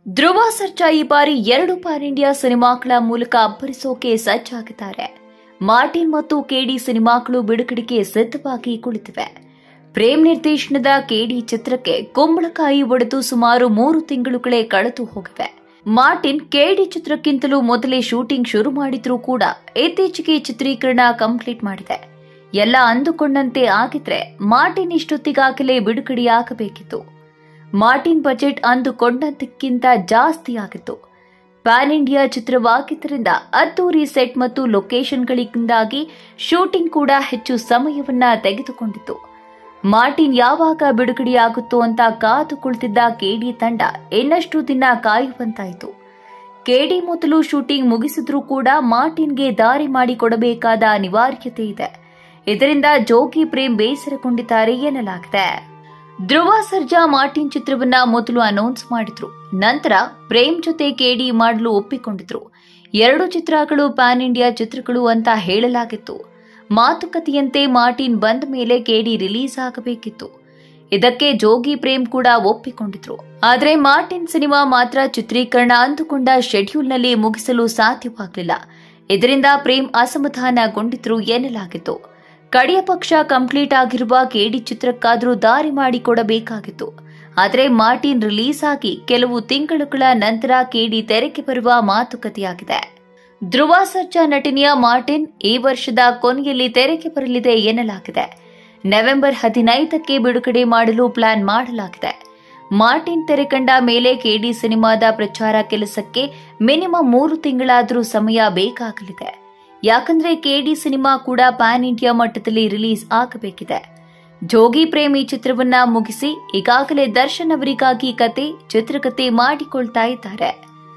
ಧ್ರುವ ಸರ್ಜಾ ಈ ಬಾರಿ ಎರಡು ಪಾನ್ ಇಂಡಿಯಾ ಸಿನಿಮಾಗಳ ಮೂಲಕ ಅಬ್ಬರಿಸೋಕೆ ಸಜ್ಜಾಗಿದ್ದಾರೆ ಮಾರ್ಟಿನ್ ಮತ್ತು ಕೆಡಿ ಸಿನಿಮಾಗಳು ಬಿಡುಗಡೆಗೆ ಸಿದ್ಧವಾಗಿ ಕುಳಿತಿವೆ ಪ್ರೇಮ್ ನಿರ್ದೇಶನದ ಕೆಡಿ ಚಿತ್ರಕ್ಕೆ ಕುಂಬಳಕಾಯಿ ಒಡೆದು ಸುಮಾರು ಮೂರು ತಿಂಗಳುಗಳೇ ಕಳೆದು ಹೋಗಿವೆ ಮಾರ್ಟಿನ್ ಕೆಡಿ ಚಿತ್ರಕ್ಕಿಂತಲೂ ಮೊದಲೇ ಶೂಟಿಂಗ್ ಶುರು ಮಾಡಿದ್ರೂ ಕೂಡ ಇತ್ತೀಚೆಗೆ ಚಿತ್ರೀಕರಣ ಕಂಪ್ಲೀಟ್ ಮಾಡಿದೆ ಎಲ್ಲ ಅಂದುಕೊಂಡಂತೆ ಆಗಿದ್ರೆ ಮಾರ್ಟಿನ್ ಇಷ್ಟೊತ್ತಿಗಾಗಲೇ ಬಿಡುಗಡೆಯಾಗಬೇಕಿತ್ತು ಮಾರ್ಟಿನ್ ಬಜೆಟ್ ಅಂದುಕೊಂಡಂತಕ್ಕಿಂತ ಜಾಸ್ತಿ ಆಗಿತ್ತು ಪ್ಯಾನ್ ಇಂಡಿಯಾ ಚಿತ್ರವಾಗಿದ್ದರಿಂದ ಅದ್ದೂರಿ ಸೆಟ್ ಮತ್ತು ಲೊಕೇಶನ್ಗಳಿಂದಾಗಿ ಶೂಟಿಂಗ್ ಕೂಡ ಹೆಚ್ಚು ಸಮಯವನ್ನ ತೆಗೆದುಕೊಂಡಿತ್ತು ಮಾರ್ಟಿನ್ ಯಾವಾಗ ಬಿಡುಗಡೆಯಾಗುತ್ತೋ ಅಂತ ಕಾದು ಕುಳಿತಿದ್ದ ಕೆಡಿ ತಂಡ ಇನ್ನಷ್ಟು ದಿನ ಕಾಯುವಂತಾಯಿತು ಕೆಡಿ ಮೊದಲು ಶೂಟಿಂಗ್ ಮುಗಿಸಿದ್ರೂ ಕೂಡ ಮಾರ್ಟಿನ್ಗೆ ದಾರಿ ಮಾಡಿಕೊಡಬೇಕಾದ ಅನಿವಾರ್ಯತೆ ಇದೆ ಇದರಿಂದ ಜೋಗಿ ಪ್ರೇಮ್ ಬೇಸರಗೊಂಡಿದ್ದಾರೆ ಎನ್ನಲಾಗಿದೆ ಧ್ರುವ ಸರ್ಜಾ ಮಾರ್ಟಿನ್ ಚಿತ್ರವನ್ನ ಮೊದಲು ಅನೌನ್ಸ್ ಮಾಡಿದ್ರು ನಂತರ ಪ್ರೇಮ್ ಜೊತೆ ಕೆಡಿ ಮಾಡಲು ಒಪ್ಪಿಕೊಂಡಿದ್ರು ಎರಡು ಚಿತ್ರಗಳು ಪ್ಯಾನ್ ಇಂಡಿಯಾ ಚಿತ್ರಗಳು ಅಂತ ಹೇಳಲಾಗಿತ್ತು ಮಾತುಕತೆಯಂತೆ ಮಾರ್ಟಿನ್ ಬಂದ ಮೇಲೆ ಕೆಡಿ ರಿಲೀಸ್ ಆಗಬೇಕಿತ್ತು ಇದಕ್ಕೆ ಜೋಗಿ ಪ್ರೇಮ್ ಕೂಡ ಒಪ್ಪಿಕೊಂಡಿದ್ರು ಆದರೆ ಮಾರ್ಟಿನ್ ಸಿನಿಮಾ ಮಾತ್ರ ಚಿತ್ರೀಕರಣ ಅಂದುಕೊಂಡ ಶೆಡ್ಯೂಲ್ನಲ್ಲಿ ಮುಗಿಸಲು ಸಾಧ್ಯವಾಗಲಿಲ್ಲ ಇದರಿಂದ ಪ್ರೇಮ್ ಅಸಮಾಧಾನಗೊಂಡಿದ್ರು ಎನ್ನಲಾಗಿತ್ತು ಕಡೆಯ ಪಕ್ಷ ಕಂಪ್ಲೀಟ್ ಆಗಿರುವ ಕೆಡಿ ಚಿತ್ರಕ್ಕಾದರೂ ದಾರಿ ಮಾಡಿಕೊಡಬೇಕಾಗಿತ್ತು ಆದರೆ ಮಾರ್ಟಿನ್ ರಿಲೀಸ್ ಆಗಿ ಕೆಲವು ತಿಂಗಳುಗಳ ನಂತರ ಕೆಡಿ ತೆರೆಗೆ ಬರುವ ಮಾತುಕತೆಯಾಗಿದೆ ಧ್ರುವ ಸರ್ಜಾ ನಟನೆಯ ಮಾರ್ಟಿನ್ ಈ ವರ್ಷದ ಕೊನೆಯಲ್ಲಿ ತೆರೆಗೆ ಬರಲಿದೆ ಎನ್ನಲಾಗಿದೆ ನವೆಂಬರ್ ಹದಿನೈದಕ್ಕೆ ಬಿಡುಗಡೆ ಮಾಡಲು ಪ್ಲಾನ್ ಮಾಡಲಾಗಿದೆ ಮಾರ್ಟಿನ್ ತೆರೆ ಕಂಡ ಮೇಲೆ ಕೆಡಿ ಸಿನಿಮಾದ ಪ್ರಚಾರ ಕೆಲಸಕ್ಕೆ ಮಿನಿಮಮ್ ಮೂರು ತಿಂಗಳಾದರೂ ಸಮಯ ಬೇಕಾಗಲಿದೆ ಯಾಕಂದ್ರೆ ಕೆಡಿ ಸಿನಿಮಾ ಕೂಡ ಪ್ಯಾನ್ ಇಂಡಿಯಾ ಮಟ್ಟದಲ್ಲಿ ರಿಲೀಸ್ ಆಗಬೇಕಿದೆ ಜೋಗಿ ಪ್ರೇಮ್ ಈ ಚಿತ್ರವನ್ನ ಮುಗಿಸಿ ಈಗಾಗಲೇ ದರ್ಶನ್ ಅವರಿಗಾಗಿ ಕತೆ ಚಿತ್ರಕತೆ ಮಾಡಿಕೊಳ್ತಾ ಇದ್ದಾರೆ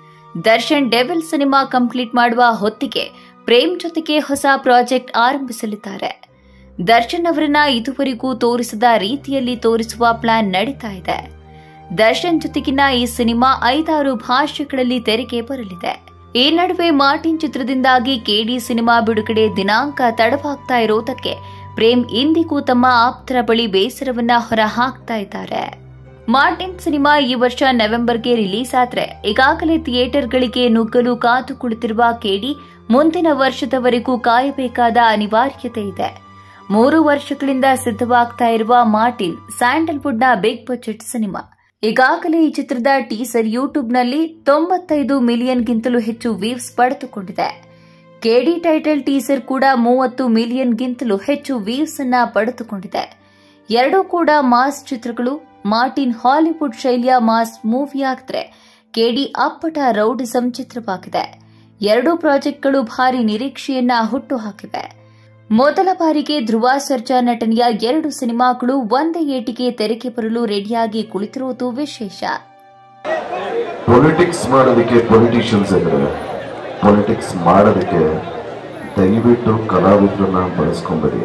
ದರ್ಶನ್ ಡೆವಿಲ್ ಸಿನಿಮಾ ಕಂಪ್ಲೀಟ್ ಮಾಡುವ ಹೊತ್ತಿಗೆ ಪ್ರೇಮ್ ಜೊತೆಗೆ ಹೊಸ ಪ್ರಾಜೆಕ್ಟ್ ಆರಂಭಿಸಲಿದ್ದಾರೆ ದರ್ಶನ್ ಅವರನ್ನ ಇದುವರೆಗೂ ತೋರಿಸದ ರೀತಿಯಲ್ಲಿ ತೋರಿಸುವ ಪ್ಲಾನ್ ನಡೀತಾ ಇದೆ ದರ್ಶನ್ ಜೊತೆಗಿನ ಈ ಸಿನಿಮಾ ಐದಾರು ಭಾಷೆಗಳಲ್ಲಿ ತೆರೆಗೆ ಬರಲಿದೆ ಈ ನಡುವೆ ಮಾರ್ಟಿನ್ ಚಿತ್ರದಿಂದಾಗಿ ಕೆಡಿ ಸಿನಿಮಾ ಬಿಡುಗಡೆ ದಿನಾಂಕ ತಡವಾಗ್ತಾ ಇರೋದಕ್ಕೆ ಪ್ರೇಮ್ ಇಂದಿಗೂ ತಮ್ಮ ಆಪ್ತರ ಬಳಿ ಬೇಸರವನ್ನ ಹೊರ ಹಾಕ್ತಾ ಇದ್ದಾರೆ ಮಾರ್ಟಿನ್ ಸಿನಿಮಾ ಈ ವರ್ಷ ನವೆಂಬರ್ಗೆ ರಿಲೀಸ್ ಆದ್ರೆ ಈಗಾಗಲೇ ಥಿಯೇಟರ್ಗಳಿಗೆ ನುಗ್ಗಲು ಕಾದು ಕುಳಿತಿರುವ ಕೆಡಿ ಮುಂದಿನ ವರ್ಷದವರೆಗೂ ಕಾಯಬೇಕಾದ ಅನಿವಾರ್ಯತೆ ಇದೆ ಮೂರು ವರ್ಷಗಳಿಂದ ಸಿದ್ಧವಾಗ್ತಾ ಇರುವ ಮಾರ್ಟಿನ್ ಸ್ಯಾಂಡಲ್ವುಡ್ನ ಬಿಗ್ ಬಜೆಟ್ ಸಿನಿಮಾ ಈಗಾಗಲೇ ಈ ಚಿತ್ರದ ಟೀಸರ್ ಯೂಟ್ಯೂಬ್ನಲ್ಲಿ ತೊಂಬತ್ತೈದು ಮಿಲಿಯನ್ಗಿಂತಲೂ ಹೆಚ್ಚು ವ್ಯೂಸ್ ಪಡೆದುಕೊಂಡಿದೆ ಕೆಡಿ ಟೈಟಲ್ ಟೀಸರ್ ಕೂಡ ಮೂವತ್ತು ಮಿಲಿಯನ್ಗಿಂತಲೂ ಹೆಚ್ಚು ವ್ಯೂಸ್ ಅನ್ನ ಪಡೆದುಕೊಂಡಿದೆ ಎರಡೂ ಕೂಡ ಮಾಸ್ ಚಿತ್ರಗಳು ಮಾರ್ಟಿನ್ ಹಾಲಿವುಡ್ ಶೈಲಿಯ ಮಾಸ್ ಮೂವಿಯಾಗಿದ್ರೆ ಕೆಡಿ ಅಪ್ಪಟ ರೌಡಿಸಂ ಚಿತ್ರವಾಗಿದೆ ಎರಡೂ ಪ್ರಾಜೆಕ್ಟ್ಗಳು ಭಾರಿ ನಿರೀಕ್ಷೆಯನ್ನ ಹುಟ್ಟುಹಾಕಿವೆ ಮೊದಲ ಬಾರಿಗೆ ಧ್ರುವ ಸರ್ಜಾ ನಟನೆಯ ಎರಡು ಸಿನಿಮಾಗಳು ಒಂದೇ ಏಟಿಗೆ ತೆರೆಗೆ ಬರಲು ರೆಡಿಯಾಗಿ ಕುಳಿತಿರುವುದು ವಿಶೇಷ ಪೊಲಿಟಿಕ್ಸ್ ಮಾಡೋದಕ್ಕೆ ಪೊಲಿಟಿಷಿಯನ್ಸ್ ಇದ್ದಾರೆ ಪೊಲಿಟಿಕ್ಸ್ ಮಾಡೋದಕ್ಕೆ ದಯವಿಟ್ಟು ಕಲಾವಿದ್ರನ್ನ ಬಳಸ್ಕೊಂಬೇಡಿ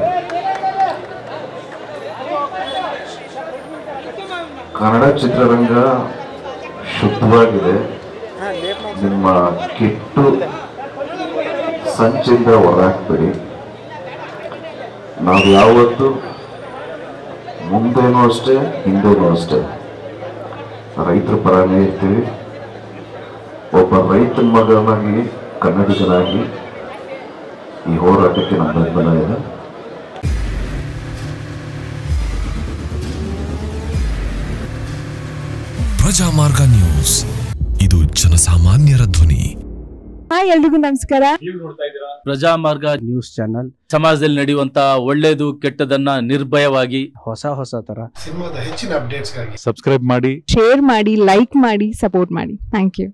ಕನ್ನಡ ಚಿತ್ರರಂಗ ಶುದ್ಧವಾಗಿದೆ ನಿಮ್ಮ ಕೆಟ್ಟು ಸಂಚಿಂದ ಹೊರಹಾಕ್ಬೇಡಿ ನಾವು ಯಾವತ್ತು ಮುಂದೇನೂ ಅಷ್ಟೇ ಹಿಂದೆನೂ ಅಷ್ಟೇ ರೈತರ ಪರನೇ ಇರ್ತೀವಿ ಒಬ್ಬ ರೈತನ ಮಗನಾಗಿ ಕನ್ನಡಿಗನಾಗಿ ಈ ಹೋರಾಟಕ್ಕೆ ನಮ್ಮ ಬೆಂಬಲ ಇದೆ ಪ್ರಜಾಮಾರ್ಗ ನ್ಯೂಸ್ ಇದು ಜನಸಾಮಾನ್ಯರ ಧ್ವನಿ ಹಾಯ್ ಎಲ್ರಿಗೂ ನಮಸ್ಕಾರ ಪ್ರಜಾಮಾರ್ಗ ನ್ಯೂಸ್ ಚಾನಲ್ ಸಮಾಜದಲ್ಲಿ ನಡೆಯುವಂತ ಒಳ್ಳೇದು ಕೆಟ್ಟದನ್ನ ನಿರ್ಭಯವಾಗಿ ಹೊಸ ಹೊಸ ತರ ಸಿನಿಮಾದ ಹೆಚ್ಚಿನ ಅಪ್ಡೇಟ್ಸ್ಗಾಗಿ ಸಬ್ಸ್ಕ್ರೈಬ್ ಮಾಡಿ ಶೇರ್ ಮಾಡಿ ಲೈಕ್ ಮಾಡಿ ಸಪೋರ್ಟ್ ಮಾಡಿ ಥ್ಯಾಂಕ್ ಯು